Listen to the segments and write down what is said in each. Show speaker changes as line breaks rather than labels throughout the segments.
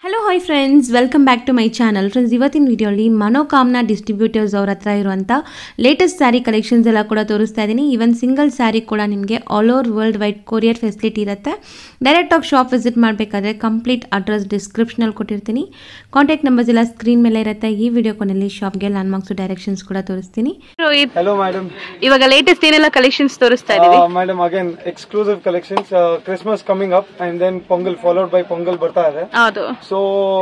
Hello hi friends welcome back to my channel friends ಇವತ್ತಿನ ವಿಡಿಯೋಲಿ ಮನೋಕಾಮ್ನ distributors ಅವ್ರ ಹತ್ರ ಇರುವಂಥ ಲೇಟೆಸ್ಟ್ ಸ್ಯಾರಿ ಕಲೆಕ್ಷನ್ಸ್ ಎಲ್ಲ ಕೂಡ ತೋರಿಸ್ತಾ ಇದ್ದೀನಿ ಈವನ್ ಸಿಂಗಲ್ ಸ್ಯಾರಿ ಕೂಡ ನಿಮಗೆ all over world wide courier facility ಇರುತ್ತೆ ಡೈರೆಕ್ಟಾಗಿ ಶಾಪ್ ವಿಸಿಟ್ ಮಾಡಬೇಕಾದ್ರೆ ಕಂಪ್ಲೀಟ್ ಅಡ್ರೆಸ್ ಡಿಸ್ಕ್ರಿಪ್ಷನಲ್ಲಿ ಕೊಟ್ಟಿರ್ತೀನಿ ಕಾಂಟ್ಯಾಕ್ಟ್ ನಂಬರ್ಸ್ ಎಲ್ಲ ಸ್ಕ್ರೀನ್ ಮೇಲೆ ಇರುತ್ತೆ ಈ ವಿಡಿಯೋ ಕೊನೆಯಲ್ಲಿ ಶಾಪ್ಗೆ ಲ್ಯಾಂಡ್ ಮಾರ್ಕ್ಸು ಡೈರೆಕ್ಷನ್ಸ್ ಕೂಡ ತೋರಿಸ್ತೀನಿ
ರೋಹಿತ್
Hello, madam.
ಇವಾಗ ಲೇಟೆಸ್ಟ್ ಏನೆಲ್ಲ ಕಲೆಕ್ಷನ್ಸ್ ತೋರಿಸ್ತಾ ಇದೀವಿ
Uh, madam, again, exclusive collections. Uh, Christmas coming up, and then Pongal followed by Pongal ಬರ್ತಾ ಇದೆ
ಹೌದು
ಸೊ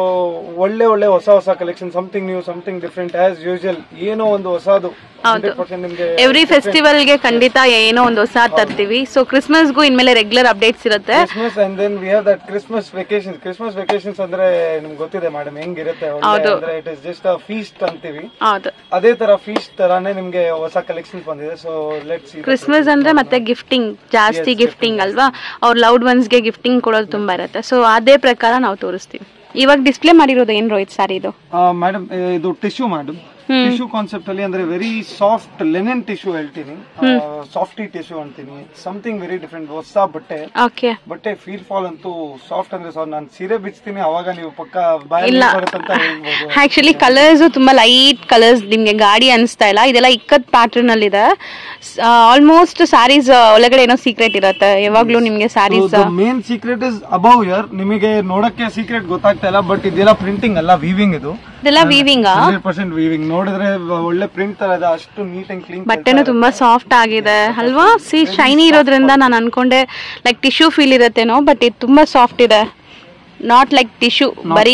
ಒಳ್ಳೆ ಒಳ್ಳೆ ಹೊಸ ಹೊಸ collection something new something different as usual ಏನೋ ಒಂದು ಹೊಸದು ಹಂಡ್ರೆಡ್ ಪರ್ಸೆಂಟ್ ನಿಮ್ಗೆ
ಎವ್ರಿ ಫೆಸ್ಟಿವಲ್ ಗೆ ಖಂಡಿತ ಏನೋ ಒಂದು ಹೊಸ ತರ್ತೀವಿ ಸೊ ಕ್ರಿಸ್ಮಸ್ಗೂ ಇನ್ಮೇಲೆ ರೆಗ್ಯುಲರ್ ಅಪ್ಡೇಟ್ಸ್ ಇರುತ್ತೆ
Christmas and then we have that Christmas vacation Christmas vacations ಅಂದ್ರೆ ನಿಮ್ಗೆ ಗೊತ್ತಿದೆ ಮೇಡಮ್ ಹೆಂಗಿರುತ್ತೆ ಒಳ್ಳೆ ಅಂದ್ರೆ it is just a feast ಅಂತೀವಿ
ಹೌದು
ಅದೇ ತರ ಫೀಸ್ಟ್ ತರಾನೇ ನಿಮ್ಗೆ ಹೊಸ ಕಲೆಕ್ಷನ್ಸ್ ಬಂದಿದೆ ಸೊ ಲೆಟ್ಸ್
ಕ್ರಿಸ್ಮಸ್ ಅಂದ್ರೆ ಮತ್ತೆ ಗಿಫ್ಟಿಂಗ್ ಜಾಸ್ತಿ ಗಿಫ್ಟಿಂಗ್ ಅಲ್ವಾ ಅವ್ರ ಲವ್ಡ್ ಒನ್ಸ್ಗೆ ಗಿಫ್ಟಿಂಗ್ ಕೊಡೋದು ತುಂಬಾ ಇರುತ್ತೆ ಸೊ ಅದೇ ಪ್ರಕಾರ ನಾವು ತೋರಿಸ್ತೀವಿ ಇವಾಗ ಡಿಸ್ಪ್ಲೇ ಮಾಡಿರೋದು ಏನ್ ರೋಹಿತ್ ಸಾರಿ ಇದು
ಮೇಡಮ್ ಇದು ಟಿಶ್ಯೂ ಮೇಡಮ್ ಟಿಶ್ಯೂ ಕಾನ್ಸೆಪ್ಟ್ ಅಲ್ಲಿ ಅಂದ್ರೆ ವೆರಿ ಸಾಫ್ಟ್ ಲೆನೆನ್ ಟಿಶ್ಯೂ ಹೇಳ್ತೀನಿ ಸಾಫ್ಟಿ ಟಿಶ್ಯೂ ಅಂತೀನಿ ಸಮಥಿಂಗ್ ವೆರಿ ಡಿಫ್ರೆಂಟ್ ಹೊಸ ಬಟ್ಟೆ
ಓಕೆ
ಬಟ್ಟೆ ಫೀಲ್ ಫಾಲ್ ಅಂತೂ ಸಾಫ್ಟ್ ಅಂದ್ರೆ ಸಾರ್ ನಾನು ಸೀರೆ ಬಿಚ್ತೀನಿ ಅವಾಗ ನೀವು ಪಕ್ಕ ಬಾಯಲ್ಲಿ ಬರುತ್ತಂತ ಹೇಳ್ಬೋದು
ಆಕ್ಚುಲಿ ಕಲರ್ಸ್ ತುಂಬಾ ಲೈಟ್ ಕಲರ್ಸ್ ನಿಮ್ಗೆ ಗಾಡಿ ಅನಿಸ್ತಾ ಇಲ್ಲ ಇದೆಲ್ಲ ಇಕ್ಕತ್ ಪ್ಯಾಟರ್ನ್ ಅಲ್ಲಿ ಇದೆ ಆಲ್ಮೋಸ್ಟ್ ಸ್ಯಾರೀಸ್ ಒಳಗಡೆ ಏನೋ ಸೀಕ್ರೆಟ್ ಇರುತ್ತೆ ಯಾವಾಗ್ಲೂ ನಿಮ್ಗೆ saris
main secret is above year ನಿಮಗೆ ನೋಡಕ್ಕೆ ಸೀಕ್ರೆಟ್ ಗೊತ್ತಾಗ್ತಾ ಇಲ್ಲ ಬಟ್ ಇದೆಲ್ಲ ಪ್ರಿಂಟಿಂಗ್ ಅಲ್ಲ ವೀವಿಂಗ್ ಇದು
ಇದೆಲ್ಲ ವೀವಿಂಗ್
ಹಂಡ್ರೆಡ್ ಪರ್ಸೆಂಟ್ ವೀವಿಂಗ್ ನೋಡಿದ್ರೆ ಒಳ್ಳೆ ಪ್ರಿಂಟ್ ತರ ಇದೆ ಅಷ್ಟು ನೀಟ್ ಅಂಡ್ ಕ್ಲೀನ್
ಬಟ್ಟೆನೂ ತುಂಬಾ ಸಾಫ್ಟ್ ಆಗಿದೆ ಅಲ್ವಾ ಸಿ ಶೈನಿ ಇರೋದ್ರಿಂದ ನಾನು ಅನ್ಕೊಂಡೆ ಲೈಕ್ ಟಿಶ್ಯೂ ಫೀಲ್ ಇರುತ್ತೇನೋ ಬಟ್ ಇದು ತುಂಬಾ ಸಾಫ್ಟ್ ಇದೆ ನಾಟ್ ಲೈಕ್ ಟಿಶ್ಯೂ ಬರೀ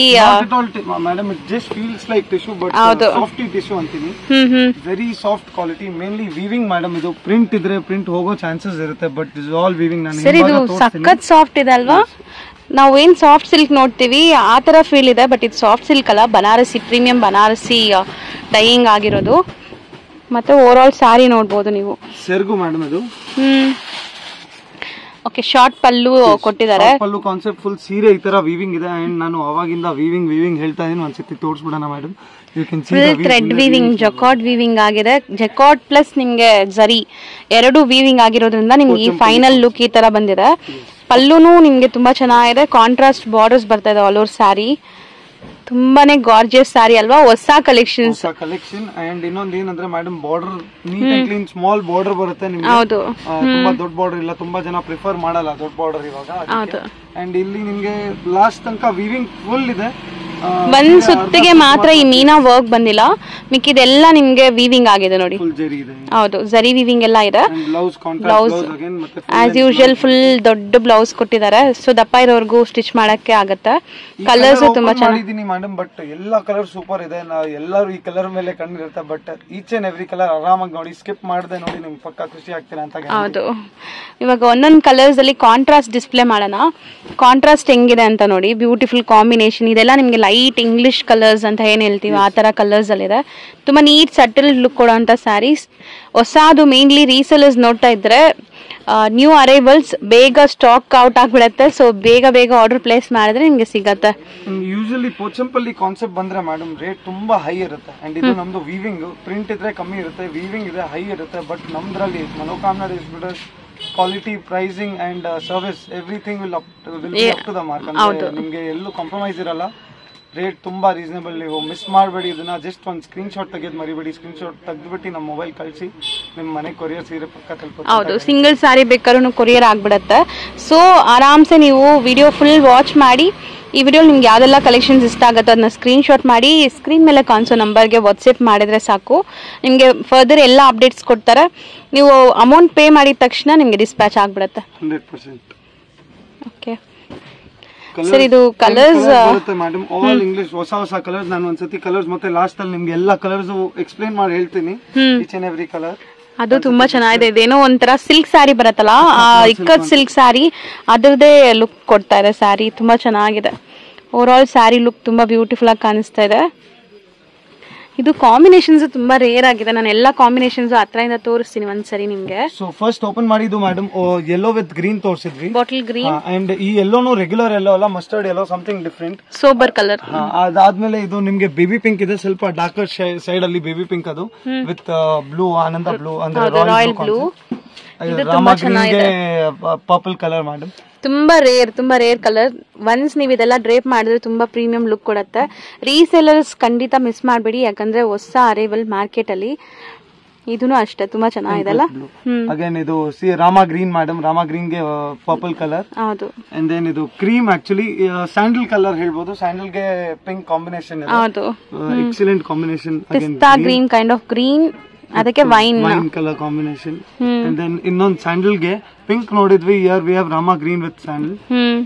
madam it just feels like tissue but
ಹೌದು.
ಸಾಫ್ಟಿ ಟಿಶ್ಯೂ ಅಂತೀನಿ
hmm hmm
very soft quality mainly weaving madam ಇದು ಪ್ರಿಂಟ್ ಇದ್ರೆ ಪ್ರಿಂಟ್ ಹೋಗೋ ಚಾನ್ಸಸ್ ಇರುತ್ತೆ ಬಟ್ ಇಸ್ ಆಲ್ ವೀವಿಂಗ್ ನಾನು
ಸರ್ ಇದು ಸಖತ್ ಸಾಫ್ಟ್ ಇದೆ ಅಲ್ವಾ ನಾವು ಏನ್ ಸಾಫ್ಟ್ ಸಿಲ್ಕ್ ನೋಡ್ತೀವಿ ಆ ತರ ಫೀಲ್ ಇದೆ ಬಟ್ ಇದು ಸಾಫ್ಟ್ ಸಿಲ್ಕ್ ಅಲ್ಲ ಬನಾರಸಿ ಪ್ರೀಮಿಯಂ ಬನಾರಸಿ ಡೈಯಿಂಗ್ ಆಗಿರೋದು ಮತ್ತೆ ಓವರ್ ಆಲ್ ಸ್ಯಾರಿ ನೋಡ್ಬೋದು ನೀವು
ಸೆರ್ಗು ಮೇಡಮ್ ಇದು
ಹ್ಮ್ ಓಕೆ ಶಾರ್ಟ್ ಪಲ್ಲು ಕೊಟ್ಟಿದ್ದಾರೆ
ಪಲ್ಲು ಕಾನ್ಸೆಪ್ಟ್ ಫುಲ್ ಸೀರೆ ಈ ತರ ವೀವಿಂಗ್ ಇದೆ ಅಂಡ್ ನಾನು ಅವಾಗಿಂದ ವೀವಿಂಗ್ ವೀವಿಂಗ್ ಹೇಳ್ತಾ ಇದೀನಿ ಒಂದ್ಸತಿ ತೋರಿಸ್ಬಿಡೋಣ madam you can see
full thread weaving jacquard weaving ಆಗಿದೆ ಜಕಾಟ್ ಪ್ಲಸ್ ನಿಮ್ಗೆ ಜರಿ ಎರಡು ವೀವಿಂಗ್ ಆಗಿರೋದ್ರಿಂದ ನಿಮ್ಗೆ ಈ ಫೈನಲ್ ಲುಕ್ ಈ ತರ ಬಂದಿದೆ ಪಲ್ಲುನು ನಿಮ್ಗೆ ತುಂಬಾ ಚೆನ್ನಾಗಿದೆ ಕಾಂಟ್ರಾಸ್ಟ್ ಬಾರ್ಡರ್ಸ್ ಬರ್ತಾ ಇದೆ ಆಲ್ ಓವರ್ ಸ್ಯಾರಿ ತುಂಬಾನೇ ಗಾರ್ಜಿಯಸ್ ಸ್ಯಾರಿ ಅಲ್ವಾ ಹೊಸ ಕಲೆಕ್ಷನ್ಸ್
ಹೊಸ ಕಲೆಕ್ಷನ್ ಅಂಡ್ ಇನ್ನೊಂದ್ ಏನಂದ್ರೆ madam border neat and clean small border ಬರುತ್ತೆ ನಿಮ್ಗೆ
ಹೌದು
ಆ, ತುಂಬಾ ದೊಡ್ಡ ಬಾರ್ಡರ್ ಇಲ್ಲ ತುಂಬಾ ಜನ ಪ್ರಿಫರ್ ಮಾಡಲ್ಲ ದೊಡ್ಡ ಬಾರ್ಡರ್ ಇವಾಗ
ಹೌದು
ಅಂಡ್ ಇಲ್ಲಿ ನಿಮ್ಗೆ ಲಾಸ್ಟ್ ತನಕ ವೀವಿಂಗ್ ಫುಲ್ ಇದೆ
ಒಂದ್ ಸುತ್ತಿಗೆ ಮಾತ್ರ ಈ ಮೀನಾ ವರ್ಕ್ ಬಂದಿಲ್ಲ ಮಿಕ್ಕಿದೆಲ್ಲ ನಿಮ್ಗೆ ವೀವಿಂಗ್ ಆಗಿದೆ ನೋಡಿ
ಫುಲ್ ಜರಿ ಇದೆ
ಹೌದು ಜರಿ ವೀವಿಂಗ್ ಎಲ್ಲ ಇದೆ
and blouse contrast blouse again ಮತ್ತೆ
ಆಸ್ ಯೂಶುವಲ್ ಫುಲ್ ದೊಡ್ಡ ಬ್ಲೌಸ್ ಕೊಟ್ಟಿದ್ದಾರೆ ಸೊ ದಪ್ಪ ಇರೋರ್ಗೂ ಸ್ಟಿಚ್ ಮಾಡಕ್ಕೆ ಆಗತ್ತೆ ಕಲರ್ಸ್ ತುಂಬಾ ಚೆನ್ನಾಗಿ
ಮಾಡಿದೀನಿ ಮೇಡಮ್ ಬಟ್ ಎಲ್ಲಾ ಕಲರ್ ಸೂಪರ್ ಇದೆ ನಾ ಎಲ್ಲರೂ ಈ ಕಲರ್ ಮೇಲೆ ಕಣ್ಣಿರುತ್ತೆ but each and every colour ಆರಾಮಾಗಿ ನೋಡಿ ಸ್ಕಿಪ್ ಮಾಡದೆ ನೋಡಿ ನಿಮ್ಗೆ ಪಕ್ಕ ಖುಷಿ ಆಗ್ತೀರಾ ಅಂತ guarantee.
ಹೌದು ಇವಾಗ ಒಂದೊಂದು ಕಲರ್ಸ್ ಅಲ್ಲಿ ಕಾಂಟ್ರಾಸ್ಟ್ ಡಿಸ್ಪ್ಲೇ ಮಾಡೋಣ ಕಾಂಟ್ರಾಸ್ಟ್ ಹೆಂಗಿದೆ ಅಂತ ನೋಡಿ ಬ್ಯೂಟಿಫುಲ್ ಕಾಂಬಿನೇಷನ್ ಇದೆಲ್ಲ ನಿಮಗೆ ಲೈಟ್ ಇಂಗ್ಲಿಷ್ ಕಲರ್ಸ್ ಅಂತ ಏನ್ ಹೇಳ್ತೀವಿ ಆ ತರ ಕಲರ್ಸ್ ಅಲ್ಲಿದೆ ತುಂಬಾ ನೀಟ್ ಸಟಲ್ ಲುಕ್ ಕೊಡೋಂಥ ಸ್ಯಾರೀಸ್ ಹೊಸದು ಮೇನ್ಲಿ ರೀಸೆಲರ್ಸ್ ನೋಡ್ತಾ ಇದ್ರೆ ನ್ಯೂ ಅರೈವಲ್ಸ್ ಬೇಗ ಸ್ಟಾಕ್ ಔಟ್ ಆಗ್ಬಿಡತ್ತೆ ಸೊ ಬೇಗ ಬೇಗ ಆರ್ಡರ್ ಪ್ಲೇಸ್ ಮಾಡಿದ್ರೆ ನಿಮ್ಗೆ ಸಿಗತ್ತೆ
ಯೂಶಲಿ ಪೋಚಂಪಲ್ಲಿ ಕಾನ್ಸೆಪ್ಟ್ ಬಂದ್ರೆ ಮೇಡಮ್ ರೇಟ್ ತುಂಬಾ ಹೈ ಇರುತ್ತೆ ಅಂಡ್ ಇದು ನಮ್ದು ವೀವಿಂಗ್ ಪ್ರಿಂಟ್ ಇದ್ರೆ ಕಮ್ಮಿ ಇರುತ್ತೆ ವೀವಿಂಗ್ ಇದೆ ಹೈ ಇರುತ್ತೆ ಬಟ್ ನಮ್ದ್ರಲ್ಲಿ Manokamna distributors quality pricing and service everything will up will up to the mark ಅಂದ್ರೆ ನಿಮ್ಗೆ ಎಲ್ಲೂ ಕಾಂಪ್ರಮೈಸ್ ಇರಲ್ಲ ರೇಟ್ ತುಂಬಾ ರೀಸನೇಬಲ್ ನೀವು ಮಿಸ್ ಮಾಡಬೇಡಿ ಇದನ್ನ ಜಸ್ಟ್ ಒಂದು ಸ್ಕ್ರೀನ್ ಶಾಟ್ ತೆಗೆದು ಮರಿಬೇಡಿ ಸ್ಕ್ರೀನ್ ಶಾಟ್ ತೆಗೆದ್ಬಿಟ್ಟು ನಮ್ಮ ಮೊಬೈಲ್ ಕಳಿಸಿ ನಿಮ್ಮ ಮನೆ ಕೊರಿಯರ್ ಸೀರೆ ಪಕ್ಕ ತಲುಪುತ್ತೆ
ಹೌದು ಸಿಂಗಲ್ ಸ್ಯಾರಿ ಬೇಕಾದ್ರೂ ಕೊರಿಯರ್ ಆಗ್ಬಿಡತ್ತೆ ಸೊ ಆರಾಮ್ಸೆ ನೀವು ವಿಡಿಯೋ ಫುಲ್ ವಾಚ್ ಮಾಡಿ ಈ ವಿಡಿಯೋ ನಿಮ್ಗೆ ಯಾವ್ದೆಲ್ಲ ಕಲೆಕ್ಷನ್ಸ್ ಇಷ್ಟ ಆಗುತ್ತೋ ಅದನ್ನ ಸ್ಕ್ರೀನ್ ಶಾಟ್ ಮಾಡಿ ಸ್ಕ್ರೀನ್ ಮೇಲೆ ಕಾಣಿಸೋ ನಂಬರ್ಗೆ ವಾಟ್ಸಪ್ ಮಾಡಿದ್ರೆ ಸಾಕು ನಿಮಗೆ ಫರ್ದರ್ ಎಲ್ಲ ಅಪ್ಡೇಟ್ಸ್ ಕೊಡ್ತಾರೆ ನೀವು ಅಮೌಂಟ್ ಪೇ ಮಾಡಿದ ತಕ್ಷಣ ನಿಮಗೆ ಡಿಸ್ಪ್ಯಾಚ್ ಆಗ್ಬಿಡತ್ತೆ
ಹಂಡ್ರೆಡ್ ಪರ್ಸೆಂಟ್
ಓಕೆ ಸರ್ ಇದು ಕಲರ್ಸ್
ಬರುತ್ತೆ ಮೇಡಮ್ ಆಲ್ ಇಂಗ್ಲಿಷ್ ಹೊಸ ಹೊಸ ಕಲರ್ಸ್ ನಾನು ಒಂದ್ಸತಿ ಕಲರ್ಸ್ ಮತ್ತೆ ಲಾಸ್ಟ್ ಅಲ್ಲಿ ನಿಮ್ಗೆ ಎಲ್ಲಾ ಕಲರ್ಸ್ ಎಕ್ಸ್ಪ್ಲೈನ್ ಮಾಡಿ ಹೇಳ್ತೀನಿ ಈಚ್ ಅಂಡ್ ಎವ್ರಿ ಕಲರ್
ಅದು ತುಂಬಾ ಚೆನ್ನಾಗಿದೆ ಇದೇನೋ ಒಂಥರ ಸಿಲ್ಕ್ ಸ್ಯಾರಿ ಬರುತ್ತಲ್ಲ ಆ ಇಕ್ಕತ್ ಸಿಲ್ಕ್ ಸ್ಯಾರಿ ಅದ್ರದ್ದೇ ಲುಕ್ ಕೊಡ್ತಾ ಇದೆ ಸ್ಯಾರಿ ತುಂಬಾ ಚೆನ್ನಾಗಿದೆ ಓವರ್ ಆಲ್ ಸ್ಯಾರಿ ಲುಕ್ ತುಂಬಾ ಬ್ಯೂಟಿಫುಲ್ ಆಗಿ ಕಾಣಿಸ್ತಾ ಇದೆ ಇದು ಕಾಂಬಿನೇಷನ್ಸ್ ತುಂಬಾ ರೇರ್ ಆಗಿದೆ ನಾನು ಎಲ್ಲ ಕಾಂಬಿನೇಷನ್ಸ್ ಹತ್ರದಿಂದ ತೋರಿಸ್ತೀನಿ ಒಂದ್ಸರಿ ನಿಮ್ಗೆ
ಸೊ ಫಸ್ಟ್ ಓಪನ್ ಮಾಡಿದ್ದು ಮೇಡಮ್ ಯೆಲ್ಲೋ ವಿತ್ ಗ್ರೀನ್ ತೋರಿಸಿದ್ವಿ
ಬಾಟಲ್ ಗ್ರೀನ್
ಅಂಡ್ ಈ ಎಲ್ಲೋನು ರೆಗ್ಯುಲರ್ ಎಲ್ಲೋ ಅಲ್ಲ mustard yellow something different
sober colour
ಅದಾದ್ಮೇಲೆ ಇದು ನಿಮ್ಗೆ ಬೇಬಿ ಪಿಂಕ್ ಇದೆ ಸ್ವಲ್ಪ ಡಾರ್ಕರ್ ಸೈಡ್ ಅಲ್ಲಿ ಬೇಬಿ ಪಿಂಕ್ ಅದು ವಿತ್ ಬ್ಲೂ ಆನಂದ ಬ್ಲೂ ಅಂದ್ರೆ ರಾಯಲ್ ಬ್ಲೂ ರಾಮ ಗ್ರೀನ್ಗೆ ಪರ್ಪಲ್ ಕಲರ್ ಮೇಡಮ್
ತುಂಬಾ ರೇರ್ ತುಂಬಾ ರೇರ್ ಕಲರ್ ಒನ್ಸ್ ನೀವು ಇದೆಲ್ಲ ಡ್ರೇಪ್ ಮಾಡಿದ್ರೆ ತುಂಬಾ ಪ್ರೀಮಿಯಂ ಲುಕ್ ಕೊಡುತ್ತೆ ರೀಸೇಲರ್ಸ್ ಖಂಡಿತ ಮಿಸ್ ಮಾಡಬೇಡಿ ಯಾಕಂದ್ರೆ ಹೊಸ ಅರೈವಲ್ ಮಾರ್ಕೆಟ್ ಅಲ್ಲಿ ಇದೂ ಅಷ್ಟೇ ತುಂಬಾ ಚೆನ್ನಾಗಿದೆಲ್ಲ ಹ್ಮ್
ಅಗೇನ್ ಇದು see Rama green madam Rama green ಗೆ ಪರ್ಪಲ್ ಕಲರ್
ಹೌದು
ಅಂಡ್ ದೆನ್ ಇದು ಕ್ರೀಮ್ ಆಕ್ಚುಲಿ ಸ್ಯಾಂಡಲ್ ಕಲರ್ ಹೇಳ್ಬೋದು ಸ್ಯಾಂಡಲ್ ಗೆ ಪಿಂಕ್ ಕಾಂಬಿನೇಷನ್ ಇದೆ
ಹೌದು
excellent combination again
pista green kind of green ಅದಕ್ಕೆ wine
wine colour combination and then ಇನ್ನೊಂದು ಸ್ಯಾಂಡಲ್ ಗೆ ಪಿಂಕ್ ನೋಡಿದ್ವಿ year we have Rama green with sandal
hmm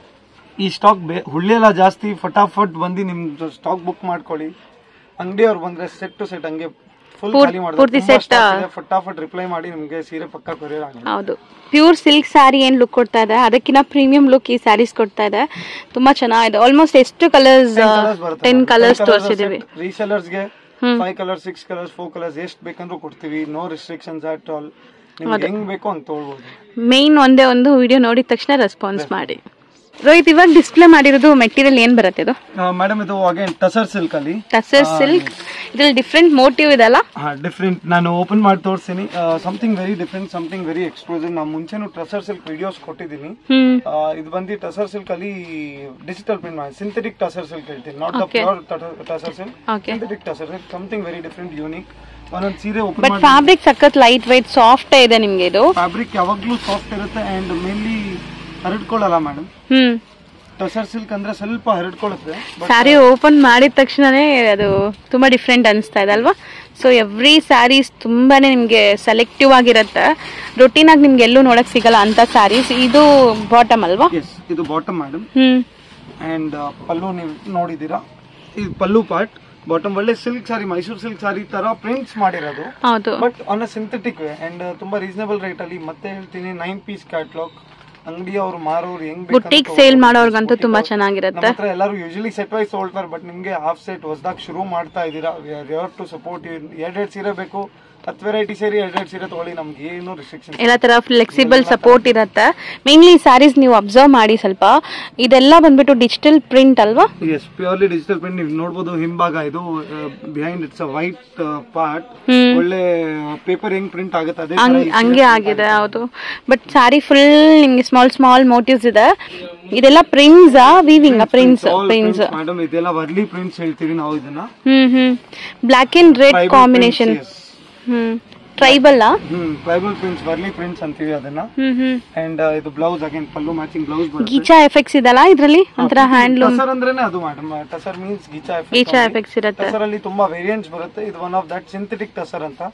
ಈ ಸ್ಟಾಕ್ ಹುಳ್ಳಿ ಎಲ್ಲ ಜಾಸ್ತಿ ಫಟಾಫಟ್ ಬಂದು ನಿಮ್ದು ಸ್ಟಾಕ್ ಬುಕ್ ಮಾಡ್ಕೊಳ್ಳಿ ಅಂಗಡಿ ಅವ್ರು ಬಂದ್ರೆ ಸೆಟ್ ಟು ಸೆಟ್ ಹಂಗೆ ಫುಲ್ ಖಾಲಿ
ಪೂರ್ತಿ
ಮಾಡಿದ್ರೆ
set,
ಫಟಾಫಟ್ ರಿಪ್ಲೈ ಮಾಡಿ ನಿಮ್ಗೆ ಸೀರೆ ಪಕ್ಕ ಕೊರಿಯರ್ ಆಗಲ್ಲ
ಹೌದು ಪ್ಯೂರ್ ಸಿಲ್ಕ್ ಸ್ಯಾರಿ ಏನ್ ಲುಕ್ ಕೊಡ್ತಾ ಇದೆ ಅದಕ್ಕಿಂತ ಪ್ರೀಮಿಯಂ ಲುಕ್ ಈ ಸ್ಯಾರೀಸ್ ಕೊಡ್ತಾ ಇದೆ ತುಂಬಾ ಚೆನ್ನಾಗಿದೆ ಆಲ್ಮೋಸ್ಟ್ ಎಷ್ಟು ಕಲರ್ಸ್ ಟೆನ್ ಕಲರ್ಸ್ ತೋರಿಸಿದೀವಿ
ರೀಸೆಲರ್ಸ್ ಗೆ five colour six colours four colours ಎಷ್ಟ್ ಬೇಕಂದ್ರೂ ಕೊಡ್ತೀವಿ ನೋ ರಿಸ್ಟ್ರಿಕ್ಷನ್ಸ್ ಅಟ್ ಆಲ್ ನಿಮ್ಗೆ ಹೆಂಗ್ ಬೇಕೋ ಹಂಗ್ ತಗೊಳ್ಬೋದು
ಮೇನ್ ಒಂದೇ ಒಂದು ವಿಡಿಯೋ ನೋಡಿದ ತಕ್ಷಣ ರೆಸ್ಪಾನ್ಸ್ ಮಾಡಿ ರೋಹಿತ್ ಇವಾಗ ಡಿಸ್ಪ್ಲೇ ಮಾಡಿರೋದು ಮೆಟೀರಿಯಲ್ ಏನ್ ಬರುತ್ತೆ ಇದು
ಮೇಡಮ್ ಇದು ಅಗೇನ್ ಟಸರ್ ಸಿಲ್ಕ್ ಅಲ್ಲಿ
ಟಸರ್ ಸಿಲ್ಕ್ ಇದ್ರಲ್ಲಿ ಡಿಫ್ರೆಂಟ್ ಮೋಟಿವ್ ಇದೆಲ್ಲ
ಹಾ ಡಿಫ್ರೆಂಟ್ ನಾನು ಓಪನ್ ಮಾಡಿ ತೋರಿಸ್ತೀನಿ something very different something very exclusive ನಾನು ಮುಂಚೆನೂ ಟಸರ್ ಸಿಲ್ಕ್ ವಿಡಿಯೋಸ್ ಕೊಟ್ಟಿದ್ದೀನಿ
ಹ್ಮ್
ಆ, ಇದು ಬಂದು ಟಸರ್ ಸಿಲ್ಕ್ ಅಲ್ಲಿ ಡಿಜಿಟಲ್ ಪ್ರಿಂಟ್ ಮಾಡಿ ಸಿಂಥೆಟಿಕ್ ಟಸರ್ ಸಿಲ್ಕ್ ಹೇಳ್ತೀನಿ not the pure tussar silk
okay
synthetic tussar silk something very different unique ಒಂದೊಂದು ಸೀರೆ ಓಪನ್
ಬಟ್
ಮಾಡಿ
ಫ್ಯಾಬ್ರಿಕ್ ಸಖತ್ ಲೈಟ್ ವೈಟ್ ಸಾಫ್ಟ್ ಇದೆ ನಿಮ್ಗೆ ಇದು
ಫ್ಯಾಬ್ರಿಕ್ ಯಾವಾಗ್ಲೂ ಸಾಫ್ಟ್ ಇರುತ್ತೆ ಅಂಡ್ ಮೇನ್ಲಿ ಹರಡ್ಕೊಳ್ಳಲ್ಲ ಮೇಡಮ್
ಹ್ಮ್
ಟಸರ್ ಸಿಲ್ಕ್ ಅಂದ್ರೆ ಸ್ವಲ್ಪ ಹರಡ್ಕೊಳ್ಳುತ್ತೆ ಬಟ್
ಸ್ಯಾರಿ ಓಪನ್ ಮಾಡಿದ ತಕ್ಷಣನೇ ಅದು ತುಂಬಾ ಡಿಫ್ರೆಂಟ್ ಅನಿಸ್ತಾ ಇದೆ ಅಲ್ವಾ ಸೊ ಎವ್ರಿ ಸ್ಯಾರೀಸ್ ತುಂಬಾನೇ ನಿಮ್ಗೆ ಸೆಲೆಕ್ಟಿವ್ ಆಗಿರುತ್ತೆ ರೊಟೀನ್ ಆಗಿ ನಿಮ್ಗೆ ಎಲ್ಲೂ ನೋಡಕ್ ಸಿಗಲ್ಲ ಅಂತ ಸ್ಯಾರೀಸ್ ಇದು ಬಾಟಮ್ ಅಲ್ವಾ
ಎಸ್ ಇದು bottom madam
hmm
and pallu ನೀವು ನೋಡಿದೀರಾ ಇದು ಪಲ್ಲು ಪಾರ್ಟ್ ಬಾಟಮ್ ಒಳ್ಳೆ ಸಿಲ್ಕ್ ಸಾರಿ ಮೈಸೂರು ಸಿಲ್ಕ್ ಸಾರಿ ತರ ಪ್ರಿಂಟ್ಸ್ ಮಾಡಿರೋದು
ಹೌದು
but on a synthetic way and ತುಂಬಾ ರೀಸನಬಲ್ ರೇಟ್ ಅಲ್ಲಿ ಮತ್ತೆ ಹೇಳ್ತೀನಿ ನೈನ್ ಪೀಸ್ ಕ್ಯಾಟ್ಲಾಗ್ ಅಂಗಡಿ ಅವ್ರು ಮಾರೋರು ಹೆಂಗ್ ಬೇಕಂತ
ಬುಟ್ಟಿಕ್ ಸೇಲ್ ಮಾಡೋರ್ಗಂತೂ ತುಂಬಾ ಚೆನ್ನಾಗಿರುತ್ತೆ
ನಮ್ಮ ಹತ್ರ ಎಲ್ಲರೂ ಯೂಶಲಿ ಸೆಟ್ ವೈಸ್ ತೊಗೊಳ್ತಾರೆ ಬಟ್ ನಿಮ್ಗೆ ಹಾಫ್ ಸೆಟ್ ಹೊಸದಾಗಿ ಶುರು ಮಾಡ್ತಾ ಇದ್ದೀರಾ ಟು ಸಪೋರ್ಟ್ ಎರಡೆರಡು ಸೀರೆ ಬೇಕು ಹತ್ತು ವೆರೈಟಿ ಸೇರಿ ಎರಡೆರಡು ಸೀರೆ ತಗೊಳ್ಳಿ ನಮ್ಗೆ ಏನು ರಿಸ್ಟ್ರಿಕ್ಷನ್
ಎಲ್ಲ ತರ ಫ್ಲೆಕ್ಸಿಬಲ್ ಸಪೋರ್ಟ್ ಇರುತ್ತೆ ಮೇನ್ಲಿ ಸ್ಯಾರೀಸ್ ನೀವು ಅಬ್ಸರ್ವ್ ಮಾಡಿ ಸ್ವಲ್ಪ ಇದೆಲ್ಲ ಬಂದ್ಬಿಟ್ಟು ಡಿಜಿಟಲ್ ಪ್ರಿಂಟ್ ಅಲ್ವಾ
ಎಸ್ ಪ್ಯೂರ್ಲಿ ಡಿಜಿಟಲ್ ಪ್ರಿಂಟ್ ನೀವು ನೋಡ್ಬೋದು ಹಿಂಭಾಗ ಇದು behind it's a white part
hmm.
ಒಳ್ಳೆ ಪೇಪರ್ ಹೆಂಗ್ ಪ್ರಿಂಟ್ ಆಗುತ್ತೆ ಅದೇ
ಹಂಗ್- ಹಂಗೆ ಆಗಿದೆ ಹೌದು ಬಟ್ ಸ್ಯಾರಿ ಫುಲ್ ನಿಮ್ಗೆ ಸ್ಮಾಲ್ ಸ್ಮಾಲ್ ಮೋಟಿವ್ಸ್ ಇದೆ ಇದೆಲ್ಲ prints weaving prints prints
madam ಇದೆಲ್ಲ ವರ್ಲಿ ಪ್ರಿಂಟ್ಸ್ ಹೇಳ್ತೀವಿ ನಾವು ಇದನ್ನ
hmm hmm black and red
Tribal
combination
prints, yes.
Hmm tribal
hmm tribal prints Warli prints ಅಂತೀವಿ ಅದನ್ನ
ಹ್ಮ್ ಹ್ಮ್
ಅಂಡ್ ಇದು blouse again pallu matching blouse ಬರುತ್ತೆ
ಗೀಚಾ ಎಫೆಕ್ಟ್ಸ್ ಇದಲ್ಲ ಇದ್ರಲ್ಲಿ ಒಂಥರ ಹ್ಯಾಂಡ್ಲೂಮ್
ಟಸರ್ ಅಂದ್ರೇನೆ ಅದು madam tussar means ghicha
ghicha effects ಇರುತ್ತೆ
ಟಸರ್ ಅಲ್ಲಿ ತುಂಬಾ ವೇರಿಯಂಟ್ಸ್ ಬರುತ್ತೆ ಇದು one of that synthetic tussar ಅಂತ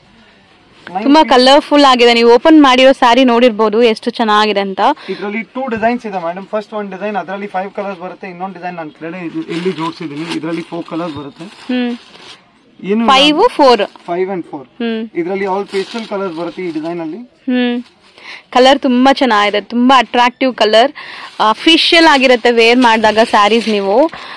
ತುಂಬಾ ಕಲರ್ಫುಲ್ ಆಗಿದೆ ನೀವು ಓಪನ್ ಮಾಡಿರೋ ಸ್ಯಾರಿ ನೋಡಿರ್ಬೋದು ಎಷ್ಟು ಚೆನ್ನಾಗಿದೆ ಅಂತ
ಇದರಲ್ಲಿ ಟೂ ಡಿಸೈನ್ಸ್ ಇದೆ ಮೇಡಮ್ ಫಸ್ಟ್ ಒಂದು ಡಿಸೈನ್ ಅದರಲ್ಲಿ ಫೈವ್ ಕಲರ್ಸ್ ಬರುತ್ತೆ ಇನ್ನೊಂದು ಡಿಸೈನ್ ನಾನು ಕೆಳಗಡೆ ಇದು- ಇಲ್ಲಿ ಜೋಡಿಸಿದ್ದೀನಿ ಇದರಲ್ಲಿ ಫೋರ್ ಕಲರ್ಸ್ ಬರುತ್ತೆ
ಹ್ಮ್
ಏನು
five four
five and four
hmm
ಇದರಲ್ಲಿ ಆಲ್ ಪೇಸ್ಟಲ್ ಕಲರ್ಸ್ ಬರುತ್ತೆ ಈ ಡಿಸೈನ್ ಅಲ್ಲಿ
ಹ್ಮ್ ಕಲರ್ ತುಂಬಾ ಚೆನ್ನಾಗಿದೆ ತುಂಬಾ ಅಟ್ರಾಕ್ಟಿವ್ ಕಲರ್ ಅಫಿಷಿಯಲ್ ಆಗಿರುತ್ತೆ ವೇರ್ ಮಾಡಿದಾಗ ಸ್ಯಾರೀಸ್ ನೀವು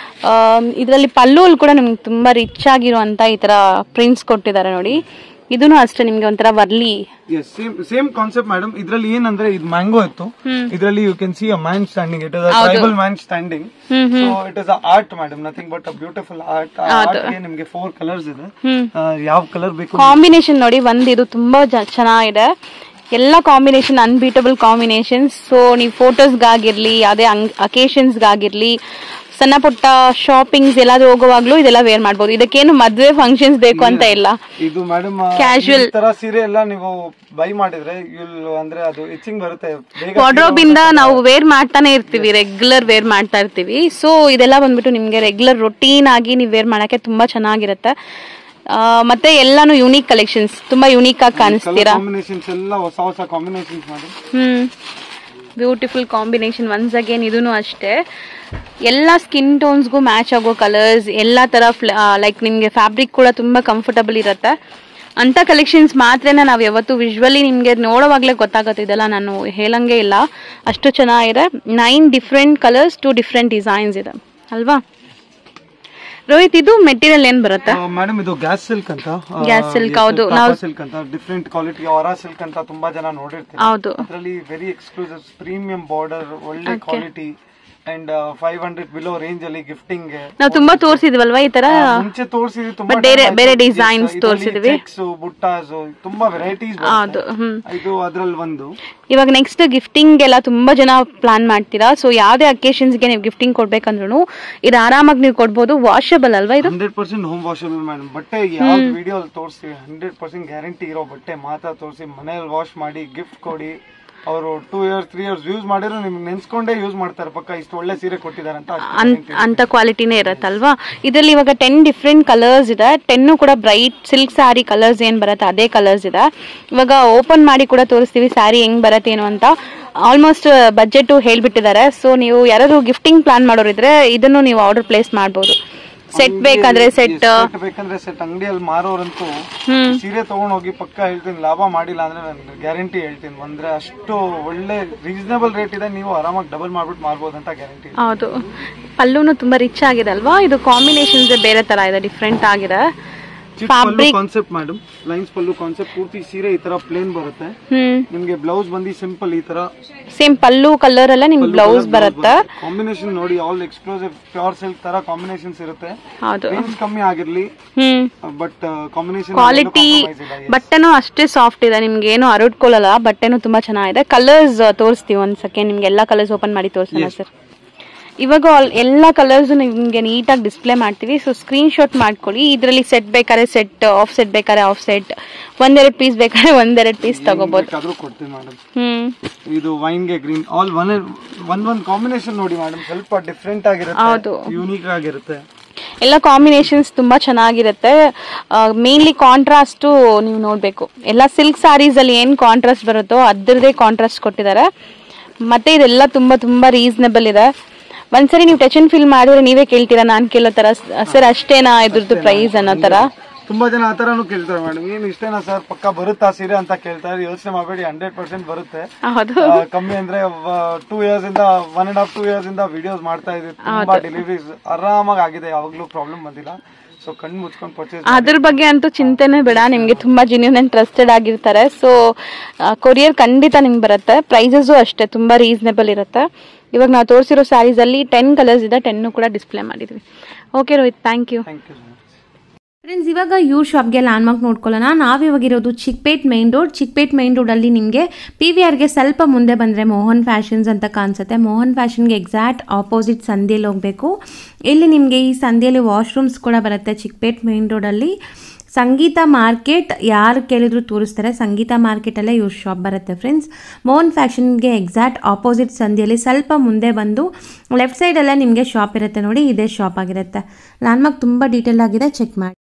ಇದರಲ್ಲಿ ಪಲ್ಲುಲ್ ಕೂಡ ನಿಮ್ಗೆ ತುಂಬಾ ರಿಚ್ ಆಗಿರುವಂತ ಈ ತರ ಪ್ರಿಂಟ್ಸ್ ಕೊಟ್ಟಿದ್ದಾರೆ ನೋಡಿ ಇದೂ ಅಷ್ಟೇ ನಿಮ್ಗೆ ಒಂಥರ Warli
yes same same concept madam ಇದರಲ್ಲಿ ಏನಂದ್ರೆ ಇದು ಮ್ಯಾಂಗೋ ಇತ್ತು ಇದರಲ್ಲಿ you can see a man standing it is a tribal man standing
hmm
so it is a art madam nothing but a beautiful art art ಗೆ ನಿಮ್ಗೆ four colours ಇದೆ
ಹ್ಮ್
ಆ, ಯಾವ ಕಲರ್ ಬೇಕು
ಕಾಂಬಿನೇಷನ್ ನೋಡಿ ಒಂದ್ ಇದು ತುಂಬಾ ಜ- ಚೆನ್ನಾಗಿದೆ ಎಲ್ಲ ಕಾಂಬಿನೇಷನ್ ಅನ್ಬೀಟಬಲ್ ಕಾಂಬಿನೇಷನ್ ಸೊ ನೀವು ಫೋಟೋಸ್ಗಾಗಿರ್ಲಿ ಯಾವುದೇ ಅಕೇಶನ್ಸ್ಗಾಗಿರ್ಲಿ ಸಣ್ಣ ಪುಟ್ಟ ಶಾಪಿಂಗ್ಸ್ ಎಲ್ಲಾದ್ರೂ ಹೋಗುವಾಗ್ಲೂ ಇದೆಲ್ಲ ವೇರ್ ಮಾಡ್ಬೋದು ಇದಕ್ಕೇನು ಮದ್ವೆ ಫಂಕ್ಷನ್ಸ್ ಬೇಕು ಅಂತ ಇಲ್ಲ
ಇದು ಮೇಡಮ್
Casual.
ತರ ಸೀರೆ ಎಲ್ಲ ನೀವು ಬೈ ಮಾಡಿದ್ರೆ ಯುಲ್ ಅಂದ್ರೆ ಅದು ಇಚಿಂಗ್ ಬರುತ್ತೆ ಬೇಗ
ವಾರ್ಡ್ರೋಬ್ ಇಂದ ನಾವು ವೇರ್ ಮಾಡ್ತಾನೆ ಇರ್ತೀವಿ ರೆಗ್ಯುಲರ್ ವೇರ್ ಮಾಡ್ತಾ ಇರ್ತೀವಿ ಸೊ ಇದೆಲ್ಲ ಬಂದ್ಬಿಟ್ಟು ನಿಮ್ಗೆ ರೆಗ್ಯುಲರ್ ರೊಟೀನ್ ಆಗಿ ನೀವು ವೇರ್ ಮಾಡಕ್ಕೆ ತುಂಬಾ ಚೆನ್ನಾಗಿರುತ್ತೆ ಆ, ಮತ್ತೆ ಎಲ್ಲಾನು ಯುನೀಕ್ ಕಲೆಕ್ಷನ್ಸ್ ತುಂಬಾ ಯುನೀಕ್ ಆಗಿ ಕಾಣಿಸ್ತೀರಾ
ಕಾಂಬಿನೇಷನ್ಸ್ ಎಲ್ಲ ಹೊಸ ಹೊಸ ಕಾಂಬಿನೇಷನ್ಸ್ ಮಾಡಿ
hmm beautiful combination once again ಇದೂ ಅಷ್ಟೇ ಎಲ್ಲ ಸ್ಕಿನ್ ಟೋನ್ಸ್ಗೂ ಮ್ಯಾಚ್ ಆಗೋ ಕಲರ್ಸ್ ಎಲ್ಲ ಥರ ಲೈಕ್ ನಿಮಗೆ ಫ್ಯಾಬ್ರಿಕ್ ಕೂಡ ತುಂಬ ಕಂಫರ್ಟಬಲ್ ಇರುತ್ತೆ ಅಂಥ ಕಲೆಕ್ಷನ್ಸ್ ಮಾತ್ರನೇ ನಾವು ಯಾವತ್ತು ವಿಜುವಲಿ ನಿಮಗೆ ನೋಡೋವಾಗಲೇ ಗೊತ್ತಾಗುತ್ತೆ ಇದೆಲ್ಲ ನಾನು ಹೇಳಂಗೆ ಇಲ್ಲ ಅಷ್ಟು ಚೆನ್ನಾಗಿದೆ nine different colours two different designs ಇದೆ ಅಲ್ವಾ ರೋಹಿತ್ ಇದು ಮೆಟೀರಿಯಲ್ ಏನು ಬರುತ್ತೆ
ಮೇಡಮ್ ಇದು ಗ್ಯಾಸ್ ಸಿಲ್ಕ್ ಅಂತ
Gas silk, ಹೌದು. ನಾವು-
ಸಿಲ್ಕ್ ಅಂತ ಡಿಫ್ರೆಂಟ್ ಕ್ವಾಲಿಟಿ ಅವರ ಸಿಲ್ಕ್ ಅಂತ ತುಂಬಾ ಜನ ನೋಡಿರ್ತೀವಿ
ಹೌದು
ಅದರಲ್ಲಿ ವೆರಿ ಎಕ್ಸ್ಕ್ಲೂಸಿವ್ ಪ್ರೀಮಿಯಂ ಬಾರ್ಡರ್ ಒಳ್ಳೆ quality and five hundred below range ಅಲ್ಲಿ ಗಿಫ್ಟಿಂಗ್
ನಾವು ತುಂಬಾ ತೋರಿಸಿದ್ವಲ್ವಾ ಈ ತರ
ಮುಂಚೆ ತೋರಿಸಿದ್ವಿ ತುಂಬಾ
But ಬೇರೆ- ಬೇರೆ designs ತೋರ್ಸಿದ್ವಿ.
ಬುಟ್ಟಾಸ್ ತುಂಬಾ ವೆರೈಟೀಸ್
ಹೌದು ಹ್ಮ್
ಇದು ಅದ್ರಲ್ಲಿ ಒಂದು
ಇವಾಗ ನೆಕ್ಸ್ಟ್ ಗಿಫ್ಟಿಂಗ್ ಎಲ್ಲ ತುಂಬಾ ಜನ ಪ್ಲಾನ್ ಮಾಡ್ತೀರಾ ಸೊ ಯಾವ್ದೇ ಅಕೇಶನ್ಸ್ಗೆ ನೀವು ಗಿಫ್ಟಿಂಗ್ ಕೊಡ್ಬೇಕಂದ್ರೂ ಇದು ಆರಾಮಾಗಿ ನೀವು ಕೊಡ್ಬೋದು ವಾಷಬಲ್ ಅಲ್ವಾ ಇದು
hundred percent home washable madam ಬಟ್ಟೆ ಯಾವ್ದು ವಿಡಿಯೋ ತೋರಿಸ್ತೀವಿ ಹಂಡ್ರೆಡ್ ಪರ್ಸೆಂಟ್ ಗ್ಯಾರಂಟಿ ಇರೋ ಬಟ್ಟೆ ಮಾತ್ರ ತೋರಿಸಿ ಮನೇಲಿ ವಾಶ್ ಮಾಡಿ ಗಿಫ್ಟ್ ಕೊಡಿ ಅವರು two years three years use ಮಾಡಿದ್ರು ನಿಮ್ಗೆ ನೆನ್ಸ್ಕೊಂಡೇ ಯೂಸ್ ಮಾಡ್ತಾರೆ ಪಕ್ಕ ಇಷ್ಟು ಒಳ್ಳೆ ಸೀರೆ ಕೊಟ್ಟಿದ್ದಾರೆ ಅಂತ ಅಷ್ಟು
ಅನ್-
guarantee.
ಅಂತ ಕ್ವಾಲಿಟಿನೇ ಇರತ್ತಲ್ವಾ ಇದರಲ್ಲಿ ಇವಾಗ ಟೆನ್ ಡಿಫ್ರೆಂಟ್ ಕಲರ್ಸ್ ಇದೆ ಟೆನ್ನು ಕೂಡ ಬ್ರೈಟ್ ಸಿಲ್ಕ್ ಸ್ಯಾರಿ ಕಲರ್ಸ್ ಏನು ಬರುತ್ತೆ ಅದೇ ಕಲರ್ಸ್ ಇದೆ ಇವಾಗ ಓಪನ್ ಮಾಡಿ ಕೂಡ ತೋರಿಸ್ತೀವಿ ಸ್ಯಾರಿ ಹೆಂಗ್ ಬರುತ್ತೆ ಏನು ಅಂತ ಆಲ್ಮೋಸ್ಟ್ ಬಜೆಟ್ ಹೇಳ್ಬಿಟ್ಟಿದ್ದಾರೆ ಸೊ ನೀವು ಯಾರಾದ್ರು ಗಿಫ್ಟಿಂಗ್ ಪ್ಲಾನ್ ಮಾಡೋರಿದ್ರೆ ಇದನ್ನು ನೀವು ಆರ್ಡರ್ ಪ್ಲೇಸ್ ಮಾಡ್ಬೋದು ಸೆಟ್ ಬೇಕಂದ್ರೆ ಸೆಟ್
Set ಬೇಕಂದ್ರೆ ಸೆಟ್ ಅಂಗಡಿಯಲ್ಲಿ ಮಾರೋರಂತೂ
ಹ್ಮ್
ಸೀರೆ ತಗೊಂಡ್ ಹೋಗಿ ಪಕ್ಕ ಹೇಳ್ತೀನಿ ಲಾಭ ಮಾಡಿಲ್ಲ ಅಂದ್ರೆ ನಾನು ಗ್ಯಾರಂಟಿ ಹೇಳ್ತೀನಿ ಅಂದ್ರೆ ಅಷ್ಟು ಒಳ್ಳೆ ರೀಸನಬಲ್ ರೇಟ್ ಇದೆ ನೀವು ಆರಾಮಾಗಿ ಡಬಲ್ ಮಾಡ್ಬಿಟ್ಟು ಮಾರ್ಬೋದು ಅಂತ ಗ್ಯಾರಂಟಿ
ಹೌದು ಪಲ್ಲುನು ತುಂಬಾ ರಿಚ್ ಆಗಿದೆ ಅಲ್ವಾ ಇದು ಕಾಂಬಿನೇಷನ್ಸ್ ಬೇರೆ ತರ ಇದೆ ಡಿಫ್ರೆಂಟ್ ಆಗಿದೆ
ಚಿಕ್ಕ pallu concept madam lines pallu concept ಪೂರ್ತಿ ಸೀರೆ ಈ ತರ ಪ್ಲೇನ್ ಬರುತ್ತೆ
ಹ್ಮ್
ನಿಮ್ಗೆ ಬ್ಲೌಸ್ ಬಂದು ಸಿಂಪಲ್ ಈ ತರ
ಸೇಮ್ ಪಲ್ಲು ಕಲರ್ ಎಲ್ಲ ನಿಮ್ಗೆ ಬ್ಲೌಸ್ ಬರುತ್ತೆ
ಕಾಂಬಿನೇಷನ್ ನೋಡಿ ಆಲ್ ಎಕ್ಸ್ಕ್ಲೂಸಿವ್ ಪ್ಯೂರ್ ಸಿಲ್ಕ್ ತರ ಕಾಂಬಿನೇಷನ್ಸ್ ಇರುತ್ತೆ
ಹೌದು
ರೇಂಜ್ ಕಮ್ಮಿ ಆಗಿರ್ಲಿ
ಹ್ಮ್
ಬಟ್ ಕಾಂಬಿನೇಷನ್
ಕ್ವಾಲಿಟಿ ಬಟ್ಟೆನೂ ಅಷ್ಟೇ ಸಾಫ್ಟ್ ಇದೆ ನಿಮ್ಗೆ ಏನು ಹರಡ್ಕೊಳ್ಳಲ್ಲ ಬಟ್ಟೆನೂ ತುಂಬಾ ಚೆನ್ನಾಗಿದೆ ಕಲರ್ಸ್ ತೋರಿಸ್ತೀವಿ ಒಂದ್ ಸೆಕೆಂಡ್ ನಿಮ್ಗೆ ಎಲ್ಲ ಕಲರ್ಸ್ ಓಪನ್ ಮಾಡಿ ತೋರಿಸೋಣ ಸರ್ ಇವಾಗ ಆಲ್ ಎಲ್ಲ ಕಲರ್ಸ್ ನಿಮ್ಗೆ ನೀಟಾಗಿ ಡಿಸ್ಪ್ಲೇ ಮಾಡ್ತೀವಿ ಸೊ ಸ್ಕ್ರೀನ್ ಶಾಟ್ ಮಾಡ್ಕೊಳ್ಳಿ ಇದರಲ್ಲಿ ಸೆಟ್ ಬೇಕಾದ್ರೆ ಸೆಟ್ ಆಫ್ ಸೆಟ್ ಬೇಕಾದ್ರೆ ಆಫ್ ಸೆಟ್ ಒಂದೆರಡು ಪೀಸ್ ಬೇಕಾದ್ರೆ ಒಂದೆರಡು ಪೀಸ್ ತಗೋಬಹುದು
ಬೇಕಾದ್ರೂ ಕೊಡ್ತೀನಿ ಮೇಡಮ್
ಹ್ಮ್
ಇದು ವೈನ್ ಗೆ ಗ್ರೀನ್ ಆಲ್ ಒನ್ ಒಂದ್ ಒಂದ್ ಕಾಂಬಿನೇಷನ್ ನೋಡಿ ಮೇಡಮ್ ಸ್ವಲ್ಪ ಡಿಫ್ರೆಂಟ್ ಆಗಿರುತ್ತೆ
ಹೌದು.
ಯೂನಿಕ್ ಆಗಿರುತ್ತೆ
ಎಲ್ಲ ಕಾಂಬಿನೇಷನ್ಸ್ ತುಂಬಾ ಚೆನ್ನಾಗಿರುತ್ತೆ ಮೇನ್ಲಿ ಕಾಂಟ್ರಾಸ್ಟು ನೀವು ನೋಡಬೇಕು ಎಲ್ಲ ಸಿಲ್ಕ್ ಸ್ಯಾರೀಸ್ ಅಲ್ಲಿ ಏನು ಕಾಂಟ್ರಾಸ್ಟ್ ಬರುತ್ತೋ ಅದರದೇ ಕಾಂಟ್ರಾಸ್ಟ್ ಕೊಟ್ಟಿದ್ದಾರೆ ಮತ್ತೆ ಇದೆಲ್ಲ ತುಂಬಾ ತುಂಬಾ ರೀಸನಬಲ್ ಇದೆ ಒಂದ್ಸರಿ ನೀವು ಟಚ್ ಅಂಡ್ ಫೀಲ್ ಮಾಡಿದ್ರೆ ನೀವೇ ಕೇಳ್ತೀರಾ ನಾನು ಕೇಳೋ ತರ ಸರ್ ಅಷ್ಟೇನಾ ಇದ್ರದ್ದು ಪ್ರೈಸ್ ಅನ್ನೋ ತರ
ತುಂಬಾ ಜನ ಆತರನು ಕೇಳ್ತಾರೆ ಮೇಡಮ್ ಏನ್ ಇಷ್ಟೇನಾ ಸರ್ ಪಕ್ಕ ಬರುತ್ತಾ ಸೀರೆ ಅಂತ ಕೇಳ್ತಾರೆ ಯೋಚನೆ ಮಾಡಬೇಡಿ ಹಂಡ್ರೆಡ್ ಪರ್ಸೆಂಟ್ ಬರುತ್ತೆ
ಹೌದು
ಆ, ಕಮ್ಮಿ ಅಂದ್ರೆ ಟೂ ಇಯರ್ಸ್ ಇಂದ one and half two years ಇಂದ ವಿಡಿಯೋಸ್ ಮಾಡ್ತಾ ಇದ್ವಿ ತುಂಬಾ ಡೆಲಿವರೀಸ್ ಆರಾಮಾಗಿ ಆಗಿದೆ ಯಾವಾಗ್ಲೂ ಪ್ರಾಬ್ಲಮ್ ಬಂದಿಲ್ಲ ಸೊ ಕಣ್ಣು ಮುಚ್ಕೊಂಡು ಪರ್ಚೇಸ್
ಅದ್ರ ಬಗ್ಗೆ ಅಂತೂ ಚಿಂತೆನೇ ಬೇಡ ನಿಮಗೆ ತುಂಬಾ ಜೆನ್ಯೂನ್ ಅಂಡ್ ಟ್ರಸ್ಟೆಡ್ ಆಗಿರ್ತಾರೆ ಸೊ ಕೊರಿಯರ್ ಖಂಡಿತ ನಿಮ್ಗೆ ಬರುತ್ತೆ ಪ್ರೈಸಸ್ಸು ಅಷ್ಟೇ ತುಂಬಾ ರೀಸನೇಬಲ್ ಇರುತ್ತೆ ಇವಾಗ ನಾವು ತೋರಿಸಿರೋ ಸ್ಯಾರೀಸ್ ಅಲ್ಲಿ ಟೆನ್ ಕಲರ್ಸ್ ಇದೆ ಟೆನ್ನು ಕೂಡ ಡಿಸ್ಪ್ಲೇ ಮಾಡಿದ್ವಿ okay Rohit thank you
thank you
friends ಇವಾಗ ಯೂ ಶಾಪ್ಗೆ ಲ್ಯಾಂಡ್ಮಾರ್ಕ್ ನೋಡ್ಕೊಳ್ಳೋಣ ನಾವಿವಾಗಿರೋದು Chickpet main road Chickpet main ರೋಡಲ್ಲಿ ನಿಮಗೆ ಪಿ ವಿ ಆರ್ಗೆ ಸ್ವಲ್ಪ ಮುಂದೆ ಬಂದರೆ ಮೋಹನ್ ಫ್ಯಾಷನ್ಸ್ ಅಂತ ಕಾಣಿಸುತ್ತೆ ಮೋಹನ್ ಫ್ಯಾಷನ್ಗೆ ಎಕ್ಸಾಕ್ಟ್ ಆಪೋಸಿಟ್ ಸಂಧಿಯಲ್ಲಿ ಹೋಗಬೇಕು ಇಲ್ಲಿ ನಿಮಗೆ ಈ ಸಂಧಿಯಲ್ಲಿ ವಾಶ್ರೂಮ್ಸ್ ಕೂಡ ಬರುತ್ತೆ ಚಿಕ್ಪೇಟ್ ಮೈನ್ ರೋಡಲ್ಲಿ ಸಂಗೀತ ಮಾರ್ಕೆಟ್ ಯಾರು ಕೇಳಿದ್ರು ತೋರಿಸ್ತಾರೆ ಸಂಗೀತ ಮಾರ್ಕೆಟಲ್ಲೇ ಇವ್ರ ಶಾಪ್ ಬರುತ್ತೆ ಫ್ರೆಂಡ್ಸ್ ಮೋಹನ್ ಫ್ಯಾಷನ್ಗೆ ಎಕ್ಸಾಕ್ಟ್ ಆಪೋಸಿಟ್ ಸಂಧಿಯಲ್ಲಿ ಸ್ವಲ್ಪ ಮುಂದೆ ಬಂದು ಲೆಫ್ಟ್ ಸೈಡಲ್ಲೇ ನಿಮಗೆ ಶಾಪ್ ಇರುತ್ತೆ ನೋಡಿ ಇದೇ ಶಾಪ್ ಆಗಿರುತ್ತೆ ಲ್ಯಾಂಡ್ಮಾರ್ಕ್ ತುಂಬ ಡೀಟೇಲ್ ಆಗಿದೆ ಚೆಕ್ ಮಾಡಿ